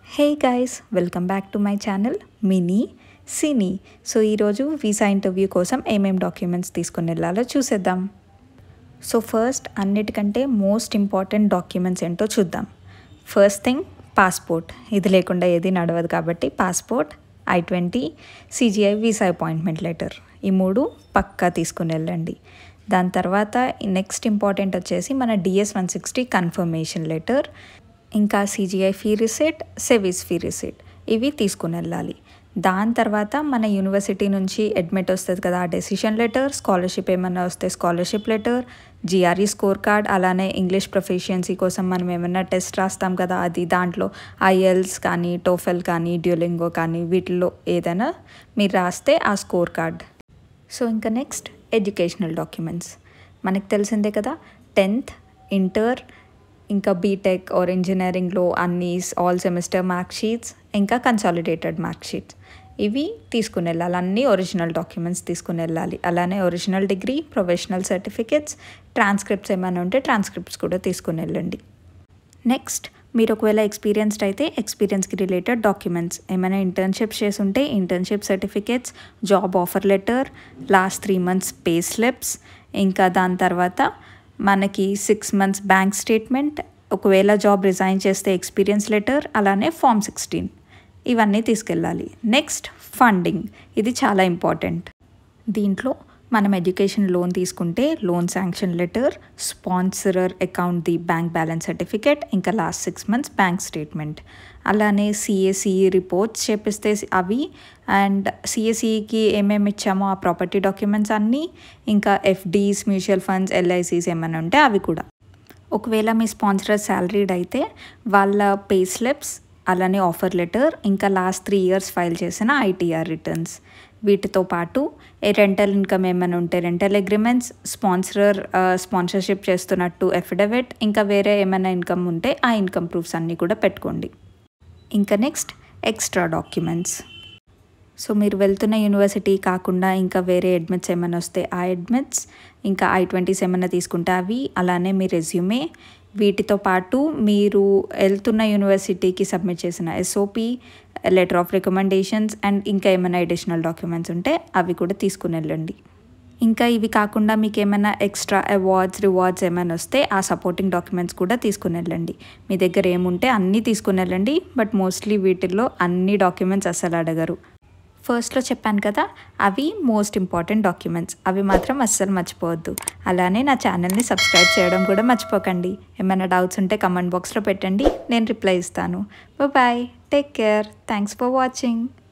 hey guys welcome back to my channel Mini Cine so ఈరోజు visa interview కోసం ఏమేం documents తీసుకుని వెళ్ళాలో చూసేద్దాం సో ఫస్ట్ అన్నిటికంటే మోస్ట్ ఇంపార్టెంట్ డాక్యుమెంట్స్ ఏంటో చూద్దాం ఫస్ట్ థింగ్ పాస్పోర్ట్ ఇది లేకుండా ఏది నడవదు కాబట్టి passport I twenty CGI visa appointment letter ఈ మూడు పక్కా తీసుకుని వెళ్ళండి దాని తర్వాత నెక్స్ట్ ఇంపార్టెంట్ వచ్చేసి మన DS one sixty confirmation letter ఇంకా CGI fee receipt SEVIS fee receipt ఇవి తీసుకుని వెళ్ళాలి దాని తర్వాత మన యూనివర్సిటీ నుంచి అడ్మిట్ వస్తుంది కదా ఆ డెసిషన్ లెటర్ స్కాలర్షిప్ ఏమైనా వస్తే scholarship letter GRE score card అలానే ఇంగ్లీష్ ప్రొఫిషియన్సీ కోసం మనం ఏమైనా టెస్ట్ రాస్తాం కదా అది దాంట్లో ఐఎల్స్ కానీ టోఫెల్ కానీ డ్యూలింగో కానీ వీటిల్లో ఏదైనా మీరు రాస్తే ఆ స్కోర్ కార్డ్ సో ఇంకా నెక్స్ట్ ఎడ్యుకేషనల్ డాక్యుమెంట్స్ మనకు తెలిసిందే కదా టెన్త్ ఇంటర్ ఇంకా బీటెక్ ఆర్ ఇంజనీరింగ్లో అన్ని ఆల్ సెమిస్టర్ మార్క్ షీట్స్ ఇంకా కన్సాలిడేటెడ్ మార్క్ షీట్స్ ఇవి తీసుకుని వెళ్ళాలి అన్ని ఒరిజినల్ డాక్యుమెంట్స్ తీసుకుని వెళ్ళాలి అలానే original degree professional certificates transcripts ఏమైనా ఉంటే ట్రాన్స్క్రిప్ట్స్ కూడా తీసుకుని వెళ్ళండి నెక్స్ట్ మీరు ఒకవేళ ఎక్స్పీరియన్స్డ్ అయితే ఎక్స్పీరియన్స్కి రిలేటెడ్ డాక్యుమెంట్స్ ఏమైనా ఇంటర్న్షిప్స్ చేసి ఉంటే internship certificates job offer letter last three months pay slips ఇంకా దాని తర్వాత మనకి సిక్స్ మంత్స్ బ్యాంక్ స్టేట్మెంట్ ఒకవేళ జాబ్ రిజైన్ చేస్తే ఎక్స్పీరియన్స్ లెటర్ అలానే ఫామ్ సిక్స్టీన్ ఇవన్నీ తీసుకెళ్ళాలి నెక్స్ట్ ఫండింగ్ ఇది చాలా ఇంపార్టెంట్ దీంట్లో మనం ఎడ్యుకేషన్ లోన్ తీసుకుంటే loan sanction letter sponsorer account the bank balance certificate ఇంకా last six months bank statement అలానే సిఎస్ఈ రిపోర్ట్స్ చేపిస్తే అవి అండ్ సిఎస్ఈకి ఏమేమి ఇచ్చామో ఆ ప్రాపర్టీ డాక్యుమెంట్స్ అన్నీ ఇంకా ఎఫ్డీస్ మ్యూచువల్ ఫండ్స్ ఎల్ఐసీస్ ఏమైనా ఉంటే అవి కూడా ఒకవేళ మీ స్పాన్సర్ శాలరీడ్ అయితే వాళ్ళ పే స్లిప్స్ అలానే ఆఫర్ లెటర్ ఇంకా లాస్ట్ త్రీ ఇయర్స్ ఫైల్ చేసిన ఐటీఆర్ రిటర్న్స్ వీటితో పాటు ఏ రెంటల్ ఇన్కమ్ ఏమైనా ఉంటే రెంటల్ అగ్రిమెంట్స్ స్పాన్సర్ స్పాన్సర్షిప్ చేస్తున్నట్టు ఎఫిడవిట్ ఇంకా వేరే ఏమైనా ఇన్కమ్ ఉంటే ఆ ఇన్కమ్ ప్రూఫ్స్ అన్నీ కూడా పెట్టుకోండి ఇంకా నెక్స్ట్ ఎక్స్ట్రా డాక్యుమెంట్స్ సో మీరు వెళ్తున్న యూనివర్సిటీ కాకుండా ఇంకా వేరే అడ్మిట్స్ ఏమైనా వస్తే ఆ అడ్మిట్స్ ఇంకా ఐ ట్వంటీస్ ఏమైనా తీసుకుంటే అవి అలానే మీ రెజ్యూమే వీటితో పాటు మీరు వెళ్తున్న యూనివర్సిటీకి సబ్మిట్ చేసిన SOP letter of recommendations and ఇంకా ఏమైనా అడిషనల్ డాక్యుమెంట్స్ ఉంటే అవి కూడా తీసుకుని వెళ్ళండి ఇంకా ఇవి కాకుండా మీకు ఏమైనా ఎక్స్ట్రా అవార్డ్స్ రివార్డ్స్ ఏమైనా వస్తే ఆ సపోర్టింగ్ డాక్యుమెంట్స్ కూడా తీసుకుని వెళ్ళండి మీ దగ్గర ఏముంటే అన్నీ తీసుకుని వెళ్ళండి బట్ మోస్ట్లీ వీటిల్లో అన్ని డాక్యుమెంట్స్ అస్సలు అడగరు ఫస్ట్లో చెప్పాను కదా అవి మోస్ట్ ఇంపార్టెంట్ డాక్యుమెంట్స్ అవి మాత్రం అస్సలు మర్చిపోవద్దు అలానే నా ఛానల్ని సబ్స్క్రైబ్ చేయడం కూడా మర్చిపోకండి ఏమైనా డౌట్స్ ఉంటే కమెంట్ బాక్స్లో పెట్టండి నేను రిప్లై ఇస్తాను bye take care thanks for watching